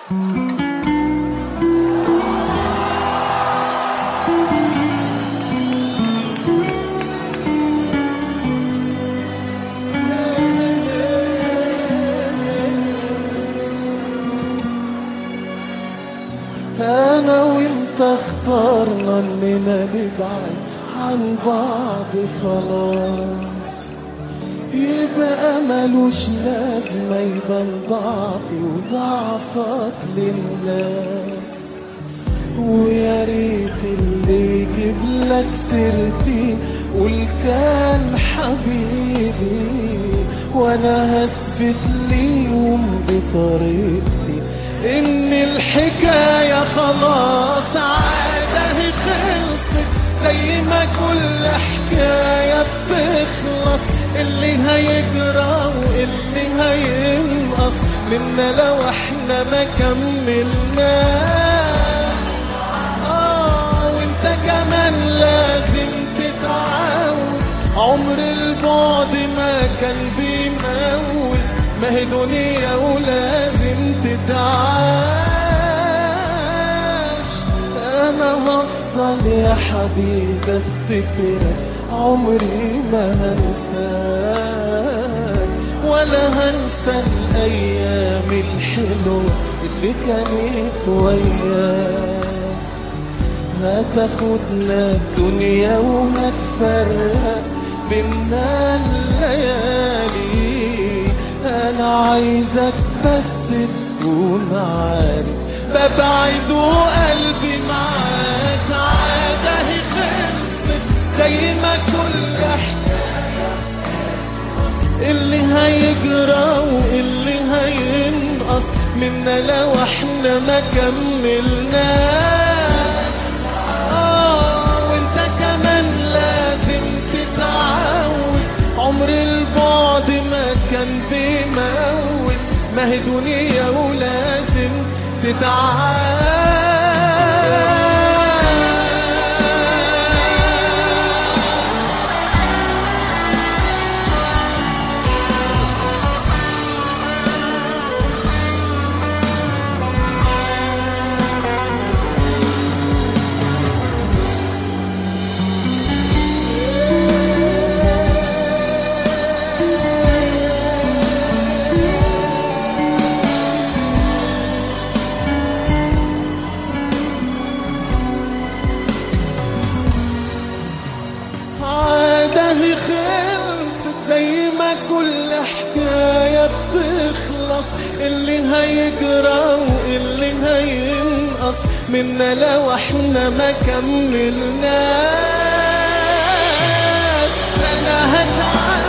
انا وانت اخترنا اننا نبعد عن بعض خلاص يبقى ملوش لازمة يبان ضعفي وضعفك للناس ويا ريت اللي يجيب لك سيرتي قول كان حبيبي وانا هثبت ليهم بطريقتي ان الحكاية خلاص عاده خلصت زي ما كل حكاية بتخلص اللي هيجرى واللي هينقص منا لو احنا ما كملناش آه وانت كمان لازم تتعود عمر البعد ما كان بيموت ما هي دنيا ولازم تتعاش انا هفضل يا حبيبي افتكرك عمري ما هنساك ولا هنسى الايام الحلوه اللي كانت وياك هتاخدنا الدنيا وهتفرق بينا الليالي انا عايزك بس تكون عارف ببعد وقلبي معاك عادة هي خلصت زي ما كل حكاية اللي هيجرى واللي هينقص منا لو احنا ما كملناش آه وانت كمان لازم تتعود عمر البعد ما كان بيموت ما هي دنيا ولازم تتعود عادة هي خلصت زي ما كل حكاية بتخلص اللي هيجرى واللي هينقص منا لو احنا ما كملناش انا هتعب